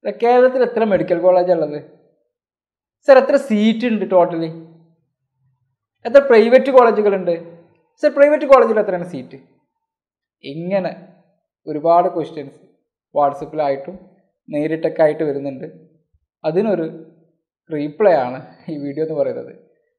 കേരളത്തിൽ എത്ര മെഡിക്കൽ കോളേജാണ് ഉള്ളത് സർ എത്ര സീറ്റ് ഉണ്ട് ടോട്ടലി എത്ര പ്രൈവറ്റ് കോളേജുകളുണ്ട് സർ പ്രൈവറ്റ് കോളേജിൽ എത്രയാണ് സീറ്റ് ഇങ്ങനെ ഒരുപാട് ക്വസ്റ്റ്യൻസ് വാട്സപ്പിലായിട്ടും നേരിട്ടൊക്കെ ആയിട്ട് വരുന്നുണ്ട് അതിനൊരു റീപ്ലൈ ആണ് ഈ വീഡിയോ എന്ന് പറയുന്നത്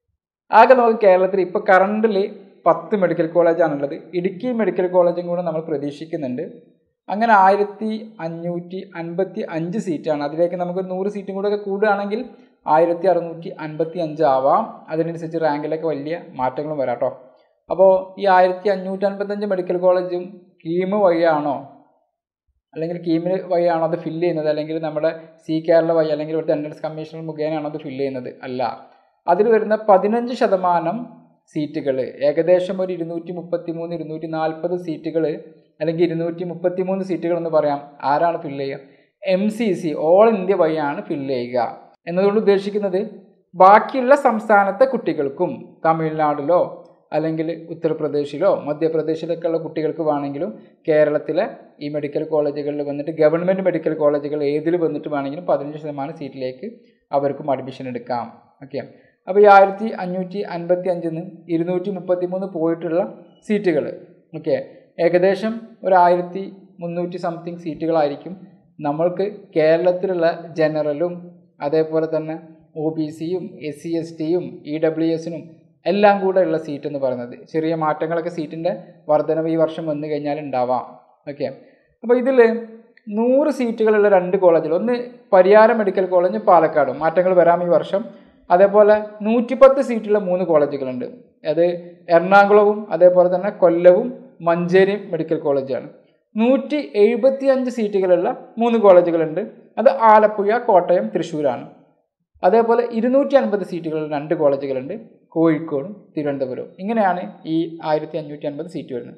ആകെ നമുക്ക് കേരളത്തിൽ ഇപ്പോൾ കറണ്ടിൽ പത്ത് മെഡിക്കൽ കോളേജാണുള്ളത് ഇടുക്കി മെഡിക്കൽ കോളേജും കൂടെ നമ്മൾ പ്രതീക്ഷിക്കുന്നുണ്ട് അങ്ങനെ ആയിരത്തി അഞ്ഞൂറ്റി അൻപത്തി അഞ്ച് സീറ്റാണ് അതിലേക്ക് നമുക്ക് നൂറ് സീറ്റും കൂടെ ഒക്കെ കൂടുകയാണെങ്കിൽ ആയിരത്തി അറുന്നൂറ്റി അൻപത്തി അഞ്ച് ആവാം അതിനനുസരിച്ച് റാങ്കിലൊക്കെ വലിയ മാറ്റങ്ങളും വരാം കേട്ടോ അപ്പോൾ ഈ ആയിരത്തി അഞ്ഞൂറ്റി അൻപത്തഞ്ച് മെഡിക്കൽ കോളേജും കീമ് വഴിയാണോ അല്ലെങ്കിൽ കീമിന് വഴിയാണോ അത് ഫില്ല് ചെയ്യുന്നത് അല്ലെങ്കിൽ നമ്മുടെ സി കേരള വഴി അല്ലെങ്കിൽ ഇവിടുത്തെ എൻട്രൻസ് കമ്മീഷണർ മുഖേനയാണോ അത് ഫില്ല് ചെയ്യുന്നത് അല്ല അതിൽ വരുന്ന പതിനഞ്ച് ശതമാനം സീറ്റുകൾ ഏകദേശം ഒരു ഇരുന്നൂറ്റി മുപ്പത്തി മൂന്ന് ഇരുന്നൂറ്റി നാൽപ്പത് സീറ്റുകൾ അല്ലെങ്കിൽ ഇരുന്നൂറ്റി മുപ്പത്തി മൂന്ന് സീറ്റുകൾ എന്ന് പറയാം ആരാണ് ഫില്ല് ചെയ്യുക M C C all India വഴിയാണ് ഫില്ല് ചെയ്യുക എന്നതുകൊണ്ട് ഉദ്ദേശിക്കുന്നത് ബാക്കിയുള്ള സംസ്ഥാനത്തെ കുട്ടികൾക്കും തമിഴ്നാട്ടിലോ അല്ലെങ്കിൽ ഉത്തർപ്രദേശിലോ മധ്യപ്രദേശിലൊക്കെ ഉള്ള കുട്ടികൾക്ക് വേണമെങ്കിലും കേരളത്തിലെ ഈ മെഡിക്കൽ കോളേജുകളിൽ വന്നിട്ട് ഗവൺമെൻറ് മെഡിക്കൽ കോളേജുകൾ ഏതിൽ വന്നിട്ട് വേണമെങ്കിലും പതിനഞ്ച് ശതമാനം സീറ്റിലേക്ക് അവർക്കും അഡ്മിഷൻ എടുക്കാം ഓക്കെ അപ്പോൾ ഈ ആയിരത്തി അഞ്ഞൂറ്റി അൻപത്തി അഞ്ചിൽ നിന്ന് ഇരുന്നൂറ്റി മുപ്പത്തി മൂന്ന് പോയിട്ടുള്ള സീറ്റുകൾ ഓക്കെ ഏകദേശം ഒരു ആയിരത്തി മുന്നൂറ്റി സംതിങ് സീറ്റുകളായിരിക്കും നമ്മൾക്ക് കേരളത്തിലുള്ള ജനറലും അതേപോലെ തന്നെ ഒ ബി സിയും എസ് സി എസ് ടിയും ഇ ഡബ്ല്യു എസിനും എല്ലാം കൂടെ ഉള്ള സീറ്റ് എന്ന് പറയുന്നത് ചെറിയ മാറ്റങ്ങളൊക്കെ സീറ്റിൻ്റെ വർധനവ് ഈ വർഷം വന്നു കഴിഞ്ഞാൽ ഉണ്ടാവാം ഓക്കെ അപ്പോൾ ഇതിൽ നൂറ് സീറ്റുകളുള്ള രണ്ട് കോളേജിൽ ഒന്ന് പരിയാരം മെഡിക്കൽ കോളേജ് പാലക്കാടും മാറ്റങ്ങൾ വരാം ഈ വർഷം അതേപോലെ നൂറ്റിപ്പത്ത് സീറ്റുള്ള മൂന്ന് കോളേജുകളുണ്ട് അത് എറണാകുളവും അതേപോലെ തന്നെ കൊല്ലവും മഞ്ചേരി മെഡിക്കൽ കോളേജാണ് നൂറ്റി എഴുപത്തി അഞ്ച് സീറ്റുകളുള്ള മൂന്ന് കോളേജുകളുണ്ട് അത് ആലപ്പുഴ കോട്ടയം തൃശ്ശൂരാണ് അതേപോലെ ഇരുന്നൂറ്റി അൻപത് സീറ്റുകളുള്ള രണ്ട് കോളേജുകളുണ്ട് കോഴിക്കോടും തിരുവനന്തപുരവും ഇങ്ങനെയാണ് ഈ ആയിരത്തി അഞ്ഞൂറ്റി അൻപത് സീറ്റ് വരുന്നത്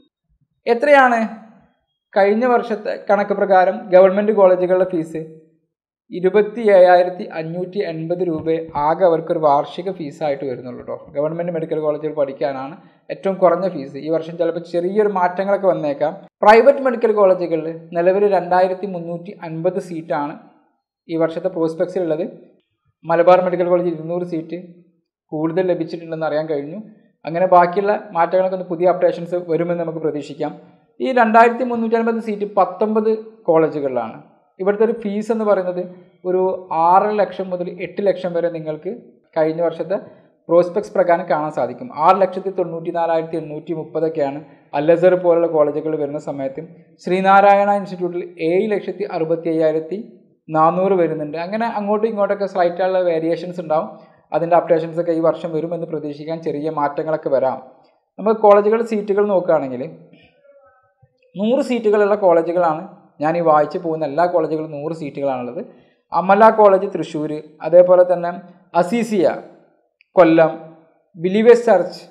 എത്രയാണ് കഴിഞ്ഞ വർഷത്തെ കണക്ക് പ്രകാരം ഗവൺമെൻറ് കോളേജുകളുടെ ഫീസ് ഇരുപത്തി ഏഴായിരത്തി അഞ്ഞൂറ്റി എൺപത് രൂപ ആകെ അവർക്കൊരു വാർഷിക ഫീസായിട്ട് വരുന്നുള്ളൂ കേട്ടോ ഗവൺമെൻറ് മെഡിക്കൽ കോളേജിൽ പഠിക്കാനാണ് ഏറ്റവും കുറഞ്ഞ ഫീസ് ഈ വർഷം ചിലപ്പോൾ ചെറിയൊരു മാറ്റങ്ങളൊക്കെ വന്നേക്കാം പ്രൈവറ്റ് മെഡിക്കൽ കോളേജുകളിൽ നിലവിൽ രണ്ടായിരത്തി മുന്നൂറ്റി അൻപത് സീറ്റാണ് ഈ വർഷത്തെ പ്രോസ്പെക്സിലുള്ളത് മലബാർ മെഡിക്കൽ കോളേജിൽ ഇരുന്നൂറ് സീറ്റ് കൂടുതൽ ലഭിച്ചിട്ടുണ്ടെന്ന് അറിയാൻ കഴിഞ്ഞു അങ്ങനെ ബാക്കിയുള്ള മാറ്റങ്ങളൊക്കെ ഒന്ന് പുതിയ അപ്ഡേഷൻസ് വരുമെന്ന് നമുക്ക് പ്രതീക്ഷിക്കാം ഈ രണ്ടായിരത്തി മുന്നൂറ്റി അൻപത് സീറ്റ് പത്തൊമ്പത് കോളേജുകളിലാണ് ഇവിടുത്തെ ഒരു ഫീസ് എന്ന് പറയുന്നത് ഒരു ആറ് ലക്ഷം മുതൽ എട്ട് ലക്ഷം വരെ നിങ്ങൾക്ക് കഴിഞ്ഞ വർഷത്തെ പ്രോസ്പെക്സ് പ്രകാരം കാണാൻ സാധിക്കും ആറ് ലക്ഷത്തി തൊണ്ണൂറ്റി നാലായിരത്തി എണ്ണൂറ്റി മുപ്പതൊക്കെയാണ് അല്ലസർ പോലുള്ള കോളേജുകൾ വരുന്ന സമയത്ത് ശ്രീനാരായണ ഇൻസ്റ്റിറ്റ്യൂട്ടിൽ ഏഴ് ലക്ഷത്തി അറുപത്തി അയ്യായിരത്തി നാനൂറ് വരുന്നുണ്ട് അങ്ങനെ അങ്ങോട്ടും ഇങ്ങോട്ടൊക്കെ സ്ലൈറ്റായുള്ള വേരിയേഷൻസ് ഉണ്ടാവും അതിൻ്റെ അപ്ഡേഷൻസ് ഒക്കെ ഈ വർഷം വരുമെന്ന് പ്രതീക്ഷിക്കാൻ ചെറിയ മാറ്റങ്ങളൊക്കെ വരാം നമ്മൾ കോളേജുകളുടെ സീറ്റുകൾ നോക്കുകയാണെങ്കിൽ നൂറ് സീറ്റുകളുള്ള കോളേജുകളാണ് ഞാൻ ഈ വായിച്ചു പോകുന്ന എല്ലാ കോളേജുകളും നൂറ് സീറ്റുകളാണുള്ളത് അമല കോളേജ് തൃശ്ശൂർ അതേപോലെ തന്നെ Azeezia Kollam Believers Church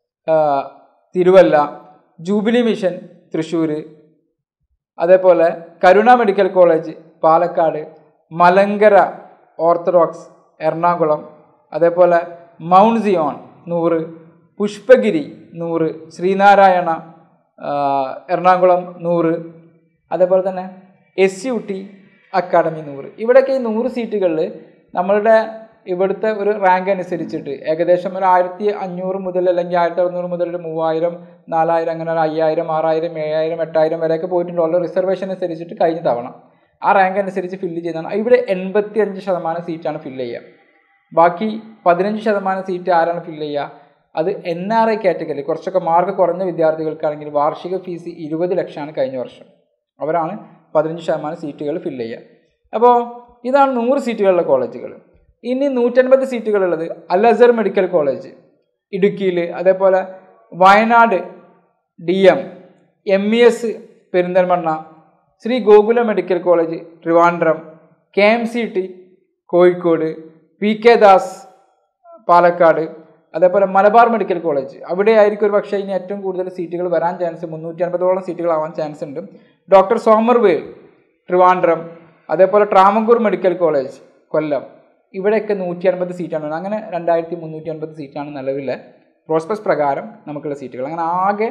Thiruvalla Jubilee Mission Thrissur അതേപോലെ Karuna medical college Palakkad Malankara Orthodox Ernakulam അതേപോലെ മൗണ്ട് സിയോൺ നൂറ് പുഷ്പഗിരി നൂറ് ശ്രീനാരായണ എറണാകുളം നൂറ് അതേപോലെ തന്നെ എസ് യു ടി അക്കാഡമി നൂറ് ഇവിടെയൊക്കെ ഈ നൂറ് സീറ്റുകളിൽ നമ്മളുടെ ഇവിടുത്തെ ഒരു റാങ്ക് അനുസരിച്ചിട്ട് ഏകദേശം ഒരു ആയിരത്തി അഞ്ഞൂറ് മുതൽ അല്ലെങ്കിൽ ആയിരത്തി അറുന്നൂറ് മുതൽ ഒരു മൂവായിരം നാലായിരം അങ്ങനെ ഒരു അയ്യായിരം ആറായിരം ഏഴായിരം എട്ടായിരം വരെയൊക്കെ പോയിട്ടുണ്ട് ഓരോ റിസർവേഷൻ അനുസരിച്ചിട്ട് കഴിഞ്ഞ തവണ ആ റാങ്ക് അനുസരിച്ച് ഫില്ല് ചെയ്യുന്നതാണ് ഇവിടെ എൺപത്തി അഞ്ച് ശതമാനം സീറ്റാണ് ഫില്ല് ചെയ്യുക ബാക്കി പതിനഞ്ച് ശതമാനം സീറ്റ് ആരാണ് ഫില്ല് ചെയ്യുക അത് എൻ ആർ ഐ കാറ്റഗറി കുറച്ചൊക്കെ മാർക്ക് കുറഞ്ഞ വിദ്യാർത്ഥികൾക്കാണെങ്കിൽ വാർഷിക ഫീസ് ഇരുപത് ലക്ഷമാണ് കഴിഞ്ഞ വർഷം അവരാണ് പതിനഞ്ച് ശതമാനം സീറ്റുകൾ ഫില്ല് ചെയ്യുക അപ്പോൾ ഇതാണ് നൂറ് സീറ്റുകളുള്ള കോളേജുകൾ ഇനി നൂറ്റൻപത് സീറ്റുകളുള്ളത് അൽ അസർ മെഡിക്കൽ കോളേജ് ഇടുക്കിയിൽ അതേപോലെ Wayanad D M M E S Perinthalmanna Sree Gokula medical college Trivandrum K M C T Kozhikode P K Das Palakkad അതേപോലെ മലബാർ മെഡിക്കൽ കോളേജ് അവിടെ ആയിരിക്കും ഒരു പക്ഷേ ഇനി ഏറ്റവും കൂടുതൽ സീറ്റുകൾ വരാൻ ചാൻസ് മുന്നൂറ്റി അൻപതോളം സീറ്റുകളാവാൻ ചാൻസ് ഉണ്ട് ഡോക്ടർ സോമർവേൽ ട്രിവാൻഡ്രം അതേപോലെ ട്രാമങ്കൂർ മെഡിക്കൽ കോളേജ് കൊല്ലം ഇവിടെയൊക്കെ നൂറ്റി അൻപത് സീറ്റാണ് അങ്ങനെ രണ്ടായിരത്തി മുന്നൂറ്റി അൻപത് സീറ്റാണ് നിലവിലെ പ്രോസ്പെക്സ് പ്രകാരം നമുക്കുള്ള സീറ്റുകൾ അങ്ങനെ ആകെ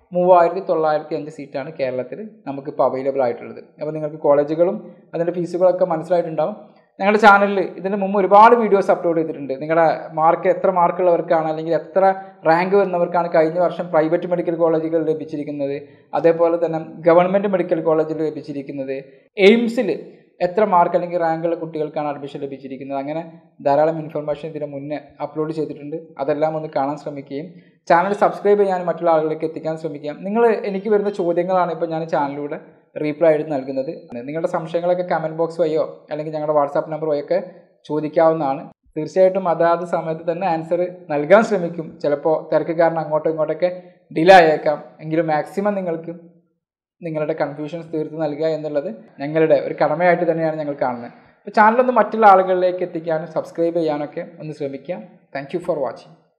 മൂവായിരത്തി തൊള്ളായിരത്തി അഞ്ച് സീറ്റാണ് കേരളത്തിൽ നമുക്കിപ്പോൾ അവൈലബിൾ ആയിട്ടുള്ളത് അപ്പോൾ നിങ്ങൾക്ക് കോളേജുകളും അതിൻ്റെ ഫീസുകളൊക്കെ മനസ്സിലായിട്ടുണ്ടാവും ഞങ്ങളുടെ ചാനലിൽ ഇതിന് മുമ്പ് ഒരുപാട് വീഡിയോസ് അപ്ലോഡ് ചെയ്തിട്ടുണ്ട് നിങ്ങളുടെ മാർക്ക് എത്ര മാർക്കുള്ളവർക്കാണ് അല്ലെങ്കിൽ എത്ര റാങ്ക് വന്നവർക്കാണ് കഴിഞ്ഞ വർഷം പ്രൈവറ്റ് മെഡിക്കൽ കോളേജുകൾ ലഭിച്ചിരിക്കുന്നത് അതേപോലെ തന്നെ ഗവൺമെൻറ് മെഡിക്കൽ കോളേജിൽ ലഭിച്ചിരിക്കുന്നത് എയിംസിൽ എത്ര മാർക്ക് അല്ലെങ്കിൽ റാങ്കുള്ള കുട്ടികൾക്കാണ് അഡ്മിഷൻ ലഭിച്ചിരിക്കുന്നത് അങ്ങനെ ധാരാളം ഇൻഫർമേഷൻ ഇതിന് മുന്നേ അപ്ലോഡ് ചെയ്തിട്ടുണ്ട് അതെല്ലാം ഒന്ന് കാണാൻ ശ്രമിക്കുകയും ചാനൽ സബ്സ്ക്രൈബ് ചെയ്യാൻ മറ്റുള്ള ആളുകളിലേക്ക് എത്തിക്കാൻ ശ്രമിക്കുക നിങ്ങൾ എനിക്ക് വരുന്ന ചോദ്യങ്ങളാണ് ഇപ്പോൾ ഞാൻ ചാനലിലൂടെ റീപ്ലൈ ആയിട്ട് നൽകുന്നത് നിങ്ങളുടെ സംശയങ്ങളൊക്കെ കമൻറ്റ് ബോക്സ് വഴിയോ അല്ലെങ്കിൽ ഞങ്ങളുടെ വാട്സാപ്പ് നമ്പർ വഴിയൊക്കെ ചോദിക്കാവുന്നതാണ് തീർച്ചയായിട്ടും അതാത് സമയത്ത് തന്നെ ആൻസർ നൽകാൻ ശ്രമിക്കും ചിലപ്പോൾ തിരക്ക് കാരണം അങ്ങോട്ടും ഇങ്ങോട്ടൊക്കെ ഡിലേ ആയേക്കാം എങ്കിലും മാക്സിമം നിങ്ങൾക്ക് നിങ്ങളുടെ കൺഫ്യൂഷൻസ് തീർത്ത് നൽകുക എന്നുള്ളത് ഞങ്ങളുടെ ഒരു കടമയായിട്ട് തന്നെയാണ് ഞങ്ങൾ കാണുന്നത് അപ്പോൾ ചാനലൊന്ന് മറ്റുള്ള ആളുകളിലേക്ക് എത്തിക്കാനും സബ്സ്ക്രൈബ് ചെയ്യാനൊക്കെ ഒന്ന് ശ്രമിക്കുക താങ്ക് ഫോർ വാച്ചിങ്